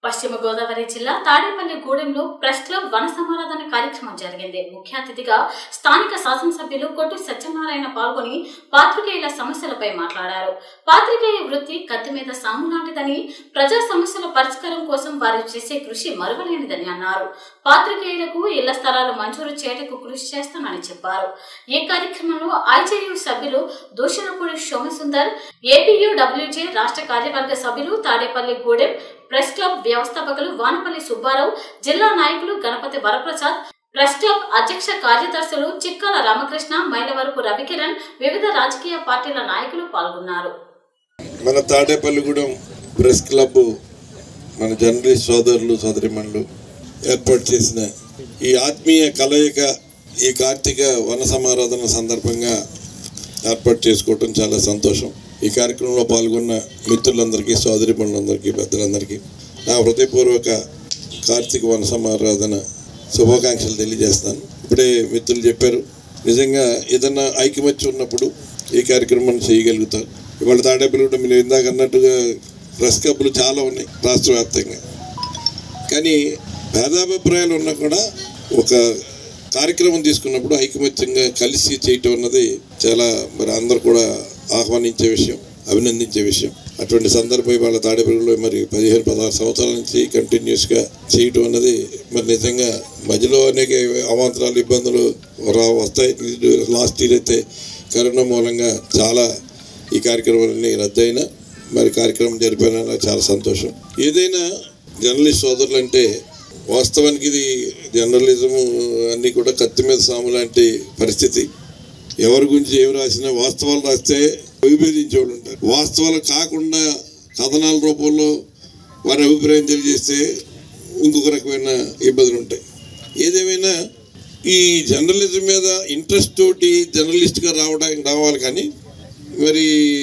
పశ్చిమ గోదావరి జిల్లా Tadepalli గూడెంలో press club వన సమారాధన కార్యక్రమం జరిగింది ముఖ్య అతిథిగా స్థానిక శాసనసభ్యులు కొట్టు సత్యనారాయణ పాల్గొని పాత్రికేయుల సమస్యలపై మాట్లాడారు పాత్రికేయ వృత్తి కత్తి మీద సాము లాంటిదని ప్రజా సమస్యల పరిష్కారం కోసం వారు చేసే కృషి మరువలేనిదని అన్నారు పాత్రికేయులకు ఇళ్ల స్థలాలు మంజూరు చేయటకు కృషి చేస్తానని చెప్పారు ఈ కార్యక్రమంలో ఐజేయు సభ్యులు దూషణపూడి సోమసుందర్ ఏపీయూ డబ్ల్యూజే రాష్ట్ర కార్యవర్గ సభ్యులు తాడేపల్లి గూడెం ప్రెస్ క్లబ్ వ్యవస్థాపకులు వానపల్లి సుబ్బారావు జిల్లా నాయకులు గణపతి వరప్రసాద్ ప్రెస్ క్లబ్ అధ్యక్ష కార్యదర్శులు చిక్కాల రామకృష్ణ మైలవరపు రవికిరణ్ వివిధ రాజకీయ పార్టీల నాయకులు పాల్గొన్నారు మన తాడేపల్లిగూడెం ప్రెస్ క్లబ్ మన జర్నలిస్ట్ సోదరులు సోదరిమణులు ఏర్పాటు చేసిన ఈ ఆత్మీయ కలయిక ఈ కార్తీక వన సమారాధన సందర్భంగా ఏర్పాటు చేసుకోవటం చాలా సంతోషం ఈ కార్యక్రమంలో పాల్గొన్న మిత్రులందరికీ సోదరిమణులందరికీ పెద్దలందరికీ నా హృదయపూర్వక కార్తీక వన సమారాధన శుభాకాంక్షలు తెలియజేస్తాను ఇప్పుడే మిత్రులు చెప్పారు నిజంగా ఏదన్నా ఐకమత్యం ఉన్నప్పుడు ఈ కార్యక్రమాన్ని చేయగలుగుతారు ఇవాళ తాడేపల్లి మీరు ఇందాక అన్నట్టుగా ప్రెస్ క్లబ్లు చాలా ఉన్నాయి రాష్ట్ర వ్యాప్తంగా కానీ భేదాభిప్రాయాలు ఉన్నా కూడా ఒక కార్యక్రమం తీసుకున్నప్పుడు ఐకమత్యంగా కలిసి చేయటం అన్నది చాలా మరి అందరు కూడా ఆహ్వానించే విషయం అభినందించే విషయం అటువంటి సందర్భం ఇవాళ తాడేపల్లిలో మరి పదిహేను పదహారు సంవత్సరాల నుంచి కంటిన్యూస్గా చేయటం అన్నది మరి నిజంగా మధ్యలో అనేక అవాంతరాలు ఇబ్బందులు రా వస్తాయి లాస్ట్ ఇయర్ అయితే కరోనా మూలంగా చాలా ఈ కార్యక్రమాలన్నీ రద్దయినా మరి కార్యక్రమం జరిపినా నాకు చాలా సంతోషం ఏదైనా జర్నలిస్ట్ సోదరులు అంటే వాస్తవానికి ఇది జర్నలిజం అన్నీ కూడా కత్తి మీద సాము లాంటి పరిస్థితి ఎవరి గురించి ఏమి రాసినా వాస్తవాలు రాస్తే విభేదించే వాళ్ళు ఉంటారు వాస్తవాలు కాకుండా కథనాల రూపంలో వారి అభిప్రాయం తెలియజేస్తే ఇంకొక రకమైన ఇబ్బందులు ఉంటాయి ఏదేమైనా ఈ జర్నలిజం మీద ఇంట్రెస్ట్ తోటి జర్నలిస్ట్గా రావడానికి రావాలి కానీ మరి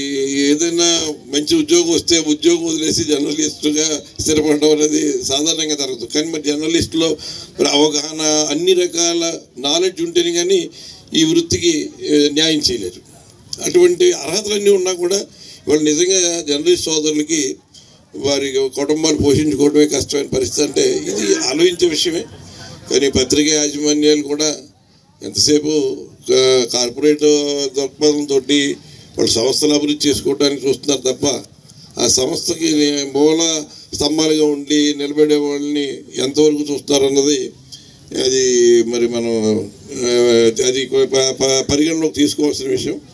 ఏదైనా మంచి ఉద్యోగం వస్తే ఉద్యోగం వదిలేసి జర్నలిస్టుగా స్థిరపడడం అనేది సాధారణంగా జరుగుతుంది కానీ మరి జర్నలిస్టులో మరి అవగాహన అన్ని రకాల నాలెడ్జ్ ఉంటేనే కానీ ఈ వృత్తికి ఏ, న్యాయం చేయలేరు అటువంటి అర్హతలన్నీ ఉన్నా కూడా వాళ్ళు నిజంగా జర్నలిస్ట్ సోదరులకి వారి కుటుంబాలు పోషించుకోవడమే కష్టమైన పరిస్థితి అంటే ఇది ఆలోచించే విషయమే కానీ పత్రికా యాజమాన్యాలు కూడా ఎంతసేపు కా- కార్పొరేట్ దృక్పథంతో వాళ్ళ సంస్థలు అభివృద్ధి చేసుకోవడానికి చూస్తున్నారు తప్ప ఆ సంస్థకి మూల స్తంభాలుగా ఉండి నిలబడే వాళ్ళని ఎంతవరకు చూస్తున్నారు అన్నది అది మరి మనం ఆ, అది ప- ప- పరిగణలోకి తీసుకోవాల్సిన విషయం